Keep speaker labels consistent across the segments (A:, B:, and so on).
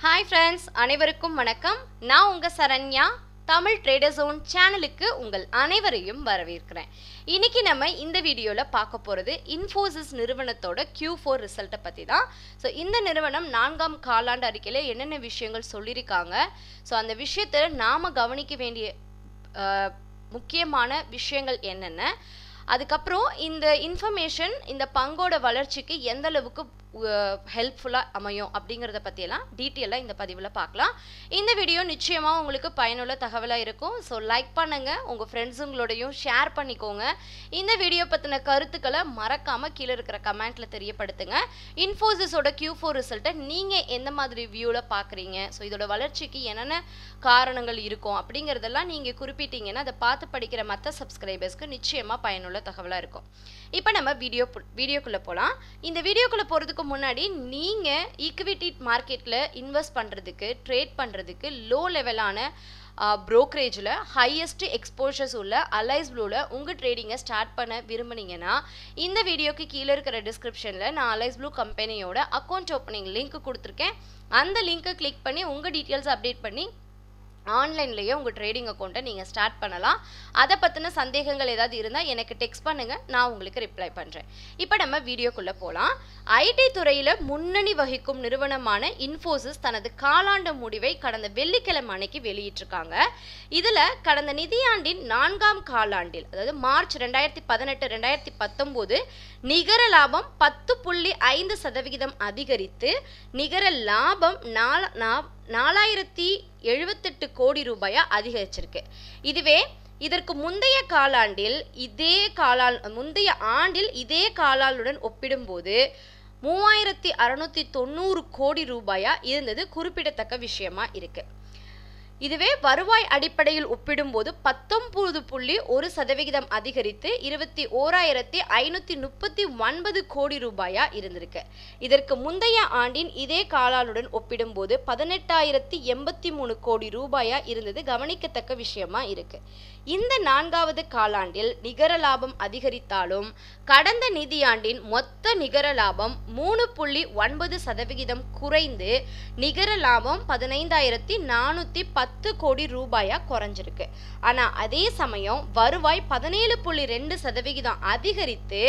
A: hi friends அனைவருக்கும் வணக்கம் நான் உங்கள் சரண்யா தமிழ் ட்ரேடர் ஜோன் சேனலுக்கு உங்கள் அனைவரையும் வரவேற்கிறேன் இன்னைக்கு நம்ம இந்த வீடியோவில் பார்க்க போகிறது இன்ஃபோசிஸ் நிறுவனத்தோட Q4 ஃபோர் ரிசல்ட்டை பற்றி தான் ஸோ இந்த நிறுவனம் நான்காம் காலாண்டு அறிக்கையில் என்னென்ன விஷயங்கள் சொல்லியிருக்காங்க ஸோ அந்த விஷயத்தை நாம் கவனிக்க வேண்டிய அஹ், முக்கியமான விஷயங்கள் என்னென்ன அதுக்கப்புறம் இந்த இன்ஃபர்மேஷன் இந்த பங்கோட வளர்ச்சிக்கு எந்த அளவுக்கு ஹெல்ப்ஃபுல்லாக அமையும் அப்படிங்கிறத பற்றியெல்லாம் டீட்டெயிலாக இந்த பதிவில் பார்க்கலாம் இந்த வீடியோ நிச்சயமாக உங்களுக்கு பயனுள்ள தகவலாக இருக்கும் ஸோ லைக் பண்ணுங்கள் உங்கள் ஃப்ரெண்ட்ஸுங்களோடையும் ஷேர் பண்ணிக்கோங்க இந்த வீடியோ பற்றின கருத்துக்களை மறக்காமல் கீழே இருக்கிற கமெண்ட்டில் தெரியப்படுத்துங்க இன்ஃபோசிஸோட Q4 ஃபோர் ரிசல்ட்டை நீங்கள் எந்த மாதிரி வியூவில் பார்க்குறீங்க ஸோ இதோட வளர்ச்சிக்கு என்னென்ன காரணங்கள் இருக்கும் அப்படிங்கிறதெல்லாம் நீங்கள் குறிப்பிட்டீங்கன்னா அதை பார்த்து படிக்கிற மற்ற சப்ஸ்கிரைபர்ஸ்க்கு நிச்சயமாக பயனுள்ள தகவலாக இருக்கும் இப்போ நம்ம வீடியோ வீடியோக்குள்ளே போகலாம் இந்த வீடியோக்குள்ளே போகிறதுக்கு முன்னாடி நீங்கள் ஈக்விட்டி மார்க்கெட்டில் இன்வெஸ்ட் பண்ணுறதுக்கு ட்ரேட் பண்ணுறதுக்கு லோ லெவலான ப்ரோக்கரேஜில் ஹையஸ்ட் எக்ஸ்போஷர்ஸ் உள்ள அலைஸ் ப்ளூவில் உங்கள் ட்ரேடிங்கை ஸ்டார்ட் பண்ண விரும்புனீங்கன்னா இந்த வீடியோக்கு கீழே இருக்கிற டிஸ்கிரிப்ஷனில் நான் அலைஸ் ப்ளூ கம்பெனியோட அக்கௌண்ட் ஓப்பனிங் லிங்க் கொடுத்துருக்கேன் அந்த லிங்க்கை கிளிக் பண்ணி உங்கள் டீட்டெயில்ஸ் அப்டேட் பண்ணி ஆன்லைன்லேயே உங்கள் ட்ரேடிங் அக்கௌண்ட்டை நீங்கள் ஸ்டார்ட் பண்ணலாம் அதை பற்றின சந்தேகங்கள் ஏதாவது இருந்தால் எனக்கு டெக்ஸ்ட் பண்ணுங்கள் நான் உங்களுக்கு ரிப்ளை பண்ணுறேன் இப்போ நம்ம வீடியோக்குள்ளே போகலாம் ஐடி துறையில் முன்னணி வகிக்கும் நிறுவனமான இன்ஃபோசிஸ் தனது காலாண்டு முடிவை கடந்த வெள்ளிக்கிழமை அன்னைக்கு வெளியிட்டிருக்காங்க இதில் கடந்த நிதியாண்டின் நான்காம் காலாண்டில் அதாவது மார்ச் ரெண்டாயிரத்தி பதினெட்டு ரெண்டாயிரத்தி பத்தொம்போது நிகர லாபம் பத்து புள்ளி ஐந்து சதவிகிதம் அதிகரித்து நிகர லாபம் நால நா- நாலாயிரத்தி எழுபத்தெட்டு கோடி ரூபாயா அதிகரிச்சிருக்கு இதுவே இதற்கு முந்தைய காலாண்டில் இதே காலால் முந்தைய ஆண்டில் இதே காலாண்டுடன் ஒப்பிடும்போது மூவாயிரத்தி அறுநூத்தி தொண்ணூறு கோடி ரூபாயா இருந்தது குறிப்பிடத்தக்க விஷயமா இருக்கு இதுவே வருவாய் அடிப்படையில் ஒப்பிடும்போது பத்தொன்பது புள்ளி ஒரு சதவிகிதம் அதிகரித்து இருபத்தி ஓராயிரத்தி ஐநூற்றி முப்பத்தி ஒன்பது கோடி ரூபாயா இருந்திருக்கு இதற்கு முந்தைய ஆண்டின் இதே காலாண்டுடன் ஒப்பிடும்போது பதினெட்டாயிரத்தி எண்பத்தி மூணு கோடி ரூபாயா இருந்தது கவனிக்கத்தக்க விஷயமா இருக்கு இந்த நான்காவது காலாண்டில் நிகர லாபம் அதிகரித்தாலும் கடந்த நிதியாண்டின் மொத்த நிகர லாபம் மூணு புள்ளி ஒன்பது சதவிகிதம் குறைந்து நிகர லாபம் பதினைந்தாயிரத்தி நானூற்றி பத்து கோடி ரூபாயா குறைஞ்சிருக்கு ஆனால் அதே சமயம் வருவாய் பதினேழு புள்ளி ரெண்டு சதவிகிதம் அதிகரித்து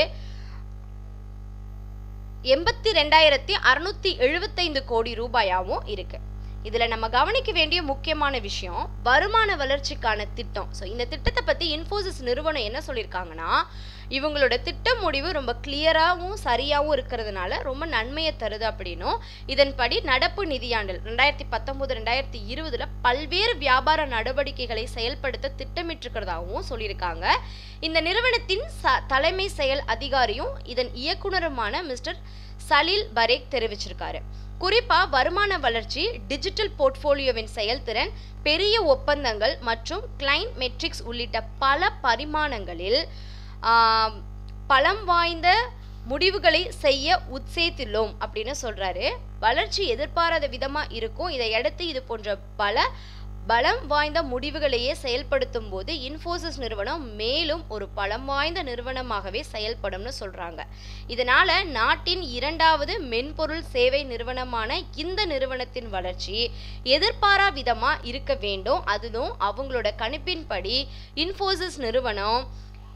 A: எண்பத்தி ரெண்டாயிரத்தி அறுநூத்தி எழுபத்தைந்து கோடி ரூபாயாவும் இருக்கு இதுல நம்ம கவனிக்க வேண்டிய முக்கியமான விஷயம் வருமான வளர்ச்சிக்கான திட்டம் ஸோ இந்த திட்டத்தை பத்தி இன்ஃபோசிஸ் நிறுவனம் என்ன சொல்லியிருக்காங்கன்னா இவங்களோட திட்ட முடிவு ரொம்ப கிளியராகவும் சரியாகவும் இருக்கிறதுனால ரொம்ப நன்மையை தருது அப்படின்னும் இதன்படி நடப்பு நிதியாண்டில் ரெண்டாயிரத்தி பத்தொன்பது ரெண்டாயிரத்தி இருபதுல பல்வேறு வியாபார நடவடிக்கைகளை செயல்படுத்த திட்டமிட்டிருக்கிறதாகவும் சொல்லியிருக்காங்க இந்த நிறுவனத்தின் ச தலைமை செயல் அதிகாரியும் இதன் இயக்குனருமான மிஸ்டர் சலீல் பரேக் தெரிவிச்சிருக்காரு குறிப்பா வருமான வளர்ச்சி டிஜிட்டல் போர்ட்ஃபோலியோவின் செயல்திறன் பெரிய ஒப்பந்தங்கள் மற்றும் கிளைண்ட் மெட்ரிக்ஸ் உள்ளிட்ட பல பரிமாணங்களில் ஆம், பலம் வாய்ந்த முடிவுகளை செய்ய உத்சேத்துள்ளோம் அப்படின்னு சொல்றாரு வளர்ச்சி எதிர்பாராத விதமா இருக்கும் இதையடுத்து இது போன்ற பல பலம் வாய்ந்த முடிவுகளையே செயல்படுத்தும் போது இன்ஃபோசிஸ் நிறுவனம் மேலும் ஒரு பலம் வாய்ந்த நிறுவனமாகவே செயல்படும்னு சொல்றாங்க இதனால நாட்டின் இரண்டாவது மென்பொருள் சேவை நிறுவனமான இந்த நிறுவனத்தின் வளர்ச்சி எதிர்பாரா விதமா இருக்க வேண்டும் அதுவும் அவங்களோட கணிப்பின்படி இன்ஃபோசிஸ் நிறுவனம்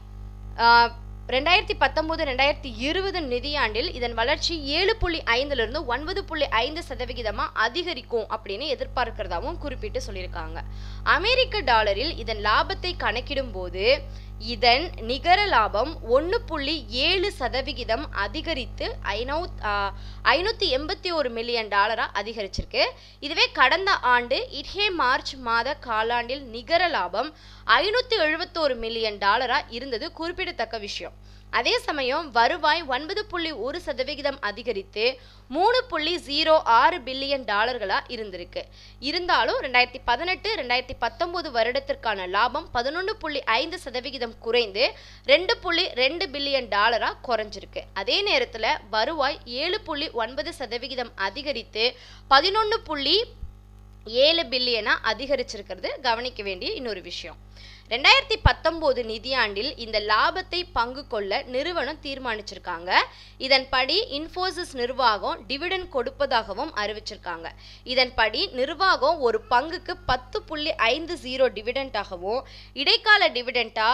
A: ஆஹ், ரெண்டாயிரத்தி பத்தொம்போது ரெண்டாயிரத்தி இருபது நிதியாண்டில் இதன் வளர்ச்சி ஏழு புள்ளி ஐந்துலேருந்து ஒன்பது புள்ளி ஐந்து சதவிகிதமாக அதிகரிக்கும் அப்படின்னு எதிர்பார்க்கிறதாவும் குறிப்பிட்டு சொல்லியிருக்காங்க அமெரிக்க டாலரில் இதன் லாபத்தை கணக்கிடும்போது இதன் நிகர லாபம் ஒன்று புள்ளி ஏழு சதவிகிதம் அதிகரித்து ஐநூ ஐநூற்றி எண்பத்தி ஒரு மில்லியன் டாலராக அதிகரிச்சிருக்கு இதுவே கடந்த ஆண்டு இதே மார்ச் மாத காலாண்டில் நிகர லாபம் ஐநூற்றி எழுபத்தோரு மில்லியன் டாலராக இருந்தது குறிப்பிடத்தக்க விஷயம் அதே சமயம் வருவாய் ஒன்பது புள்ளி ஒரு சதவிகிதம் அதிகரித்து மூணு புள்ளி ஜீரோ ஆறு பில்லியன் டாலர்களாக இருந்திருக்கு இருந்தாலும் ரெண்டாயிரத்தி பதினெட்டு ரெண்டாயிரத்தி பத்தொம்போது வருடத்திற்கான லாபம் பதினொன்று புள்ளி ஐந்து சதவிகிதம் குறைந்து ரெண்டு புள்ளி ரெண்டு பில்லியன் டாலராக குறைஞ்சிருக்கு அதே நேரத்தில் வருவாய் ஏழு புள்ளி ஒன்பது சதவிகிதம் அதிகரித்து பதினொன்று புள்ளி ஏழு பில்லியனா அதிகரிச்சிருக்கிறது கவனிக்க வேண்டிய இன்னொரு விஷயம் ரெண்டாயிரத்தி பத்தொம்போது நிதியாண்டில் இந்த லாபத்தை பங்கு கொள்ள நிறுவனம் தீர்மானிச்சிருக்காங்க இதன்படி இன்ஃபோசிஸ் நிர்வாகம் டிவிடெண்ட் கொடுப்பதாகவும் அறிவிச்சிருக்காங்க இதன்படி நிர்வாகம் ஒரு பங்குக்கு பத்து புள்ளி ஐந்து ஜீரோ டிவிடெண்டாகவும் இடைக்கால டிவிடெண்டா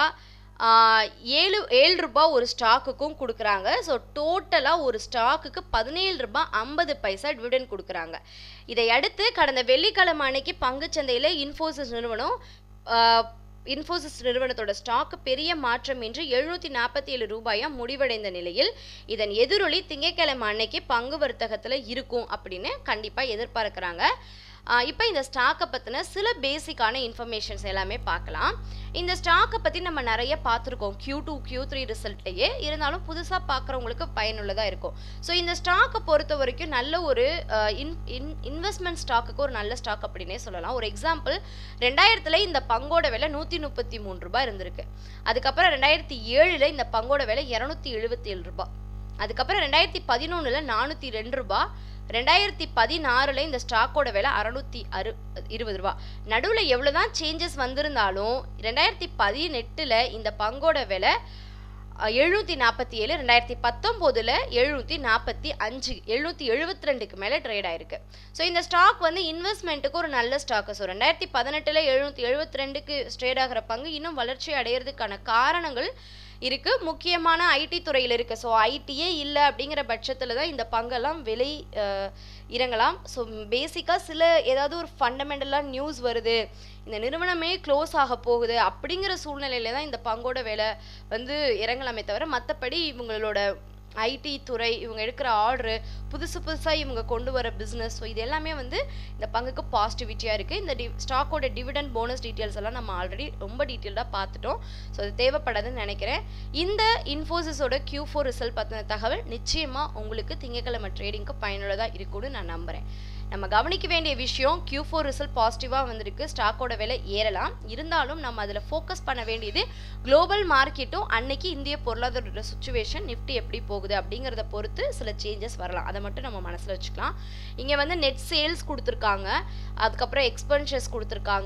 A: ஏழு ஏழு ரூபாய் ஒரு ஸ்டாக்குக்கும் கொடுக்குறாங்க ஸோ டோட்டலாக ஒரு ஸ்டாக்குக்கு பதினேழு ரூபாய் ஐம்பது பைசா டிவிடெண்ட் கொடுக்குறாங்க இதை அடுத்து கடந்த வெள்ளிக்கிழமை அன்னைக்கு பங்குச்சந்தையில் இன்ஃபோசிஸ் நிறுவனம் ஆஹ், இன்ஃபோசிஸ் நிறுவனத்தோட ஸ்டாக் பெரிய மாற்றமின்றி எழுநூற்றி நாற்பத்தி ஏழு ரூபாயா முடிவடைந்த நிலையில் இதன் எதிரொலி திங்கட்கிழமை அன்னைக்கு பங்கு வர்த்தகத்தில் இருக்கும் அப்படின்னு கண்டிப்பாக எதிர்பார்க்குறாங்க இப்போ இந்த ஸ்டாக்கை பற்றின சில பேசிக்கான இன்ஃபர்மேஷன்ஸ் எல்லாமே பார்க்கலாம் இந்த ஸ்டாக்கை பற்றி நம்ம நிறைய பார்த்துருக்கோம் Q2 டூ Q த்ரீ ரிசல்ட்டையே இருந்தாலும் புதுசாக பார்க்குறவங்களுக்கு பயனுள்ளதாக இருக்கும் ஸோ இந்த ஸ்டாக்கை பொறுத்த வரைக்கும் நல்ல ஒரு இன் இன் இன்வெஸ்ட்மெண்ட் ஸ்டாக்குக்கு ஒரு நல்ல ஸ்டாக் அப்படின்னே சொல்லலாம் ஒரு எக்ஸாம்பிள் ரெண்டாயிரத்துல இந்த பங்கோட விலை நூற்றி முப்பத்தி மூணு ரூபாய் இருந்திருக்கு அதுக்கப்புறம் ரெண்டாயிரத்தி ஏழில் இந்த பங்கோட விலை இரநூத்தி எழுபத்தி ஏழு ரூபாய் அதுக்கப்புறம் ரெண்டாயிரத்தி பதினொன்றில் நானூற்றி ரெண்டு ரூபாய் ரெண்டாயிரத்தி பதினாறில் இந்த ஸ்டாக்கோட விலை அறநூற்றி அறு இருபது ரூபா நடுவில் எவ்வளோ தான் சேஞ்சஸ் வந்திருந்தாலும் ரெண்டாயிரத்தி பதினெட்டில் இந்த பங்கோட விலை எழுநூற்றி நாற்பத்தி ஏழு ரெண்டாயிரத்தி பத்தொம்போதில் எழுநூற்றி நாற்பத்தி அஞ்சு எழுநூற்றி எழுபத்தி ரெண்டுக்கு மேலே ட்ரேட் ஆயிருக்கு ஸோ இந்த ஸ்டாக் வந்து இன்வெஸ்ட்மெண்ட்டுக்கு ஒரு நல்ல ஸ்டாக்கு ஸோ ரெண்டாயிரத்தி பதினெட்டில் எழுநூற்றி எழுபத்தி ரெண்டுக்கு ட்ரேட் ஆகிற பங்கு இன்னும் வளர்ச்சி அடையிறதுக்கான காரணங்கள் இருக்கு முக்கியமான ஐடி துறையில் இருக்கு ஸோ ஐடியே இல்லை அப்படிங்கிற பட்சத்தில் தான் இந்த பங்கெல்லாம் விலை அஹ், இறங்கலாம் ஸோ பேசிக்காக சில ஏதாவது ஒரு ஃபண்டமெண்டலாக நியூஸ் வருது இந்த நிறுவனமே க்ளோஸ் ஆக போகுது அப்படிங்கிற சூழ்நிலையில தான் இந்த பங்கோட விலை வந்து இறங்கலாமே தவிர மற்றபடி இவங்களோட ஐடி துறை இவங்க எடுக்கிற ஆர்டரு புதுசு புதுசாக இவங்க கொண்டு வர பிஸ்னஸ் ஸோ இது எல்லாமே வந்து இந்த பங்குக்கு பாசிட்டிவிட்டியாக இருக்குது இந்த டி ஸ்டாக்கோட டிவிடெண்ட் போனஸ் டீட்டெயில்ஸ் எல்லாம் நம்ம ஆல்ரெடி ரொம்ப டீட்டெயில்டாக பார்த்துட்டோம் ஸோ அது தேவைப்படாதுன்னு நினைக்கிறேன் இந்த இன்ஃபோசிஸோட Q4 ஃபோர் ரிசல்ட் பற்றின தகவல் நிச்சயமாக உங்களுக்கு திங்கக்கிழமை ட்ரேடிங்க்கு பயனுள்ளதாக இருக்கும்னு நான் நம்புகிறேன் நம்ம கவனிக்க வேண்டிய விஷயம் Q4 ஃபோர் ரிசல்ட் பாசிட்டிவாக வந்திருக்கு ஸ்டாக்கோட விலை ஏறலாம் இருந்தாலும் நம்ம அதில் ஃபோக்கஸ் பண்ண வேண்டியது குளோபல் மார்க்கெட்டும் அன்னைக்கு இந்திய பொருளாதார சுச்சுவேஷன் நிஃப்டி எப்படி போகுது அப்படிங்கிறத பொறுத்து சில சேஞ்சஸ் வரலாம் அதை மட்டும் நம்ம மனசில் வச்சுக்கலாம் இங்கே வந்து நெட் சேல்ஸ் கொடுத்துருக்காங்க அதுக்கப்புறம் எக்ஸ்பென்சஸ் கொடுத்துருக்காங்க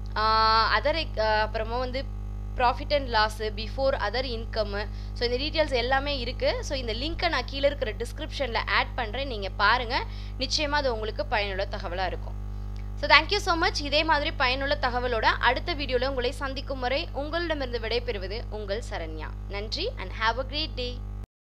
A: அதர் அப்புறமா வந்து profit and loss before other income so இந்த டீட்டெயில்ஸ் எல்லாமே இருக்குது ஸோ இந்த லிங்க்கை நான் கீழே இருக்கிற டிஸ்கிரிப்ஷனில் ஆட் பண்ணுறேன் நீங்கள் பாருங்கள் நிச்சயமாக அது உங்களுக்கு பயனுள்ள தகவலாக இருக்கும் ஸோ தேங்க்யூ ஸோ மச் இதே மாதிரி பயனுள்ள தகவலோட அடுத்த வீடியோவில் உங்களை சந்திக்கும் வரை உங்களிடமிருந்து விடைபெறுவது உங்கள் சரண்யா நன்றி and have a great day